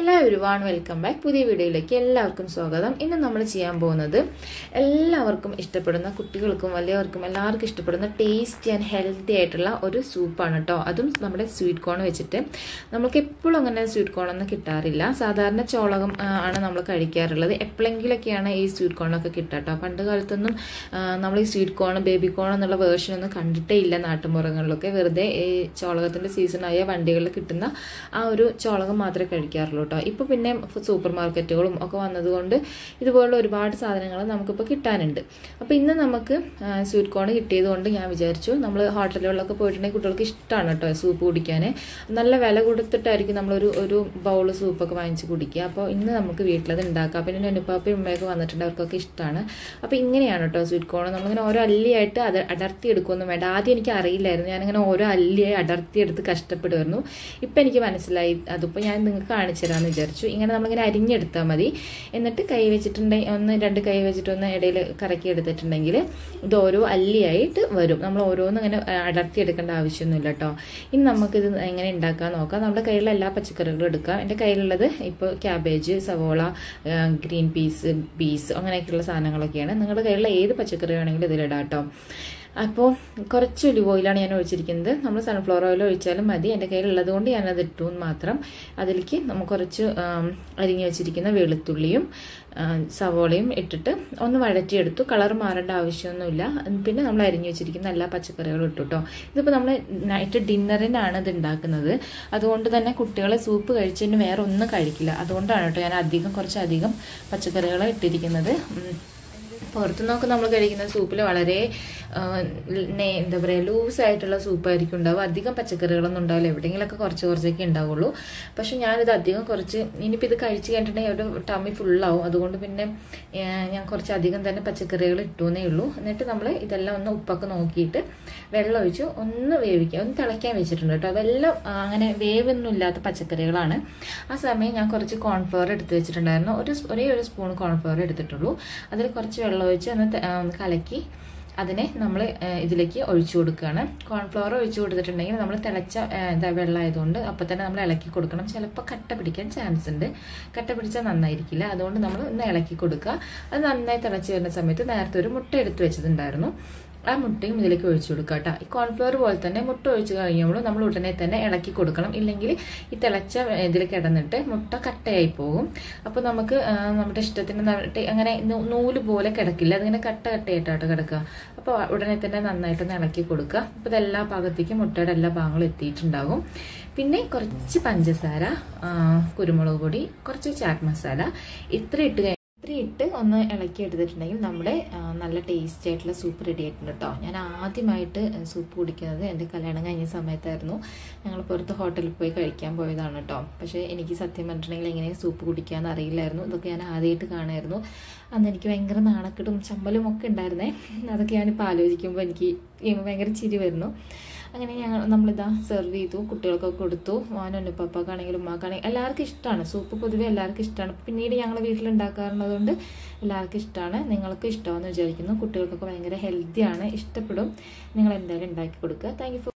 Hello എവരിവാൺ welcome back പുതിയ വീഡിയോയിലേക്ക് എല്ലാവർക്കും സ്വാഗതം ഇന്ന് നമ്മൾ ചെയ്യാൻ പോകുന്നത് എല്ലാവർക്കും ഇഷ്ടപ്പെടുന്ന കുട്ടികൾക്കും വലിയവർക്കും എല്ലാവർക്കും ഇഷ്ടപ്പെടുന്ന ടേസ്റ്റി ആൻഡ് ഹെൽത്തി ആയിട്ടുള്ള ഒരു സൂപ്പാണ് കേട്ടോ അതും നമ്മുടെ സ്വീറ്റ് കോൺ വെച്ചിട്ട് നമുക്ക് എപ്പോഴും അങ്ങനെ സ്വീറ്റ് കോൺ ഒന്നും കിട്ടാറില്ല സാധാരണ ചോളകം ആ, ആണ് നമ്മൾ കഴിക്കാറുള്ളത് എപ്പോഴെങ്കിലൊക്കെയാണ് ഈ സ്വീറ്റ് കോണൊക്കെ കിട്ടുക കേട്ടോ പണ്ട് കാലത്തൊന്നും ആ, നമ്മൾ ഈ സ്വീറ്റ് കോൺ ബേബി കോൺ എന്നുള്ള വേർഷൻ ഒന്നും കണ്ടിട്ടേ ഇല്ല നാട്ടുമ്പുറങ്ങളിലൊക്കെ വെറുതെ ഈ ചോളകത്തിൻ്റെ സീസണായ വണ്ടികളിൽ കിട്ടുന്ന ആ ഒരു ചോളകം മാത്രമേ കഴിക്കാറുള്ളൂ കേട്ടോ ഇപ്പോൾ പിന്നെ സൂപ്പർ മാർക്കറ്റുകളും ഒക്കെ വന്നതുകൊണ്ട് ഇതുപോലുള്ള ഒരുപാട് സാധനങ്ങൾ നമുക്കിപ്പോൾ കിട്ടാനുണ്ട് അപ്പോൾ ഇന്ന് നമുക്ക് സ്വീറ്റ് കോൺ കിട്ടിയത് കൊണ്ട് ഞാൻ വിചാരിച്ചു നമ്മൾ ഹോട്ടലുകളിലൊക്കെ പോയിട്ടുണ്ടെങ്കിൽ കുട്ടികൾക്ക് ഇഷ്ടമാണ് കേട്ടോ സൂപ്പ് കുടിക്കാൻ നല്ല വില കൊടുത്തിട്ടായിരിക്കും നമ്മളൊരു ഒരു ബൗൾ സൂപ്പൊക്കെ വാങ്ങിച്ച് കുടിക്കുക അപ്പോൾ ഇന്ന് നമുക്ക് വീട്ടിലത് ഉണ്ടാക്കാം പിന്നെ നെനുപ്പാപ്പയും ഉമ്മയൊക്കെ വന്നിട്ടുണ്ട് അവർക്കൊക്കെ ഇഷ്ടമാണ് അപ്പോൾ ഇങ്ങനെയാണ് കേട്ടോ സ്വീറ്റ് കോൺ നമ്മളിങ്ങനെ ഓരോ അല്ലിയായിട്ട് അത് അടർത്തി എടുക്കുമൊന്നും വേണ്ട ആദ്യം എനിക്ക് അറിയില്ലായിരുന്നു ഞാനിങ്ങനെ ഓരോ അല്ലിയായി അടർത്തി എടുത്ത് കഷ്ടപ്പെടുമായിരുന്നു ഇപ്പം എനിക്ക് മനസ്സിലായി അതിപ്പോൾ ഞാൻ നിങ്ങൾക്ക് കാണിച്ചു തരാമെന്ന് വിചാരിച്ചു ഇങ്ങനെ നമ്മളിങ്ങനെ അരിഞ്ഞെടുത്താൽ മതി എന്നിട്ട് കൈ വെച്ചിട്ടുണ്ടെങ്കിൽ ഒന്ന് രണ്ട് കൈ വെച്ചിട്ടൊന്ന് ഇടയിൽ കറക്കി എടുത്തിട്ടുണ്ടെങ്കിൽ ഇത് ഓരോ അല്ലിയായിട്ട് വരും നമ്മൾ ഓരോന്നും ഇങ്ങനെ അടർത്തി എടുക്കേണ്ട ആവശ്യമൊന്നുമില്ല കേട്ടോ ഇനി നമുക്കിത് എങ്ങനെ ഉണ്ടാക്കാൻ നോക്കാം നമ്മുടെ കയ്യിലുള്ള എല്ലാ പച്ചക്കറികളും എടുക്കാം എൻ്റെ കയ്യിലുള്ളത് ഇപ്പോൾ ക്യാബേജ് സവോള ആ, ഗ്രീൻ പീസ് ബീസ് അങ്ങനെയൊക്കെയുള്ള സാധനങ്ങളൊക്കെയാണ് നിങ്ങളുടെ കയ്യിലുള്ള ഏത് പച്ചക്കറി വേണമെങ്കിലും ഇതിലിടാം കേട്ടോ അപ്പോൾ കുറച്ച് ഒലിവ് ഓയിലാണ് ഞാൻ ഒഴിച്ചിരിക്കുന്നത് നമ്മൾ സൺഫ്ലവർ ഓയിൽ ഒഴിച്ചാലും മതി എൻ്റെ കയ്യിലുള്ളത് കൊണ്ട് ഞാനത് ഇട്ടു എന്ന് മാത്രം അതിലേക്ക് നമുക്ക് കുറച്ച് ആം, അരിഞ്ഞു വെച്ചിരിക്കുന്ന വെളുത്തുള്ളിയും ആ, സവോളയും ഇട്ടിട്ട് ഒന്ന് വഴറ്റിയെടുത്തു കളർ മാറേണ്ട ആവശ്യമൊന്നുമില്ല പിന്നെ നമ്മൾ അരിഞ്ഞു വെച്ചിരിക്കുന്ന എല്ലാ പച്ചക്കറികളും ഇട്ടു കേട്ടോ ഇതിപ്പോൾ നമ്മൾ നൈറ്റ് ഡിന്നറിനാണ് ഇത് ഉണ്ടാക്കുന്നത് അതുകൊണ്ട് തന്നെ കുട്ടികളെ സൂപ്പ് കഴിച്ചതിന് വേറെ ഒന്നും കഴിക്കില്ല അതുകൊണ്ടാണ് കേട്ടോ ഞാൻ അധികം കുറച്ചധികം പച്ചക്കറികൾ ഇട്ടിരിക്കുന്നത് ഉം. പുറത്തുനിന്നൊക്കെ നമ്മൾ കഴിക്കുന്ന സൂപ്പിൽ വളരെ ആ, നെ- എന്താ പറയുക ലൂസായിട്ടുള്ള സൂപ്പായിരിക്കും ഉണ്ടാവുക അധികം പച്ചക്കറികളൊന്നും ഉണ്ടാവില്ല എവിടെയെങ്കിലുമൊക്കെ കുറച്ച് കുറച്ചൊക്കെ ഉണ്ടാവുള്ളൂ പക്ഷെ ഞാനിത് അധികം കുറച്ച് ഇനിയിപ്പോൾ ഇത് കഴിച്ച് കഴിഞ്ഞിട്ടുണ്ടെങ്കിൽ ഒരു ടമ്മി ഫുള്ളാവും അതുകൊണ്ട് പിന്നെ ആ, ഞാൻ കുറച്ച് അധികം തന്നെ പച്ചക്കറികൾ ഇട്ടുവെന്നേ ഉള്ളൂ എന്നിട്ട് നമ്മൾ ഇതെല്ലാം ഒന്ന് ഉപ്പൊക്കെ നോക്കിയിട്ട് വെള്ളം ഒഴിച്ച് ഒന്ന് വേവിക്കുക ഒന്ന് തിളയ്ക്കാൻ വെച്ചിട്ടുണ്ട് കേട്ടോ അതെല്ലാം ആ, അങ്ങനെ വേവൊന്നും ഇല്ലാത്ത പച്ചക്കറികളാണ് ആ സമയം ഞാൻ കുറച്ച് കോൺഫ്ലവർ എടുത്ത് വെച്ചിട്ടുണ്ടായിരുന്നു ഒരു സ്- ഒരേ ഒരു സ്പൂൺ കോൺഫ്ലവർ എടുത്തിട്ടുള്ളൂ അതിൽ കുറച്ച് വെള്ളം ഒഴിച്ച് ഒന്ന് ത- ആ, കലക്കി അതിനെ നമ്മൾ ഇതിലേക്ക് ഒഴിച്ചു കൊടുക്കുകയാണ് കോൺഫ്ലവർ ഒഴിച്ചു കൊടുത്തിട്ടുണ്ടെങ്കിൽ നമ്മൾ തിളച്ച ആ, ഇതാ വെള്ളമായതുകൊണ്ട് അപ്പോൾ തന്നെ നമ്മൾ ഇളക്കി കൊടുക്കണം ചിലപ്പോൾ കട്ട പിടിക്കാൻ ചാൻസ് ഉണ്ട് കട്ട പിടിച്ചാൽ നന്നായിരിക്കില്ല അതുകൊണ്ട് നമ്മൾ ഒന്ന് ഇളക്കി കൊടുക്കുക അത് നന്നായി തിളച്ച് വരുന്ന സമയത്ത് നേരത്തെ ഒരു മുട്ട എടുത്ത് വെച്ചതുണ്ടായിരുന്നു ആ മുട്ടയും ഇതിലേക്ക് ഒഴിച്ചു കൊടുക്കുക കേട്ടോ ഈ കോൺഫ്ലവർ പോലെ തന്നെ മുട്ട ഒഴിച്ച് കഴിയുമ്പോൾ നമ്മൾ ഉടനെ തന്നെ ഇളക്കി കൊടുക്കണം ഇല്ലെങ്കിൽ ഈ തിളച്ച ഇതിൽ കിടന്നിട്ട് മുട്ട കട്ടയായി പോകും അപ്പോൾ നമുക്ക് ആ, നമ്മുടെ ഇഷ്ടത്തിന് ന- ടെ- അങ്ങനെ നൂ- നൂല് പോലെ കിടക്കില്ല അതിങ്ങനെ കട്ട കട്ടയായിട്ടാട്ടോ കിടക്കുക അപ്പോൾ ഉടനെ തന്നെ നന്നായിട്ടൊന്ന് ഇളക്കി കൊടുക്കുക അപ്പോൾ ഇതെല്ലാ ഭാഗത്തേക്കും മുട്ടയുടെ എല്ലാ ഭാഗങ്ങളും എത്തിയിട്ടുണ്ടാകും പിന്നെ കുറച്ച് പഞ്ചസാര ആ, കുരുമുളക് പൊടി കുറച്ച് ചാറ്റ് മസാല ഇത്ര ഇട്ട് കഴി- ഇത്ര ഇട്ട് ഒന്ന് ഇളക്കി എടുത്തിട്ടുണ്ടെങ്കിൽ നമ്മുടെ ആ, നല്ല ടേസ്റ്റി ആയിട്ടുള്ള സൂപ്പ് റെഡി ആയിട്ടുണ്ട് കേട്ടോ ഞാൻ ആദ്യമായിട്ട് സൂപ്പ് കുടിക്കുന്നത് എൻ്റെ കല്യാണം കഴിഞ്ഞ സമയത്തായിരുന്നു ഞങ്ങൾ പുറത്ത് ഹോട്ടലിൽ പോയി കഴിക്കാൻ പോയതാണ് കേട്ടോ പക്ഷേ എനിക്ക് സത്യം പറഞ്ഞിട്ടുണ്ടെങ്കിൽ എങ്ങനെ സൂപ്പ് കുടിക്കാമെന്ന് അറിയില്ലായിരുന്നു ഇതൊക്കെ ഞാൻ ആദ്യമായിട്ട് കാണുമായിരുന്നു അന്ന് എനിക്ക് ഭയങ്കര നാണക്കെടും ചമ്മലും ഒക്കെ ഉണ്ടായിരുന്നേ അതൊക്കെ ഞാനിപ്പോൾ ആലോചിക്കുമ്പോൾ എനിക്ക് ഭയങ്കര ചിരി വരുന്നു അങ്ങനെ ഞങ്ങൾ നമ്മളിതാ സെർവ് ചെയ്തു കുട്ടികൾക്കൊക്കെ കൊടുത്തു മോനും പപ്പാക്കാണെങ്കിലും ഉമ്മാക്കാണെങ്കിലും എല്ലാവർക്കും ഇഷ്ടമാണ് സൂപ്പ് പൊതുവെ എല്ലാവർക്കും ഇഷ്ടമാണ് പിന്നീട് ഞങ്ങൾ വീട്ടിലുണ്ടാക്കാറുള്ളതുകൊണ്ട് എല്ലാവർക്കും ഇഷ്ടമാണ് നിങ്ങൾക്ക് ഇഷ്ടമാണെന്ന് വിചാരിക്കുന്നു കുട്ടികൾക്കൊക്കെ ഭയങ്കര ഹെൽത്തിയാണ് ഇഷ്ടപ്പെടും നിങ്ങൾ എന്തായാലും ഉണ്ടാക്കി കൊടുക്കുക താങ്ക് യു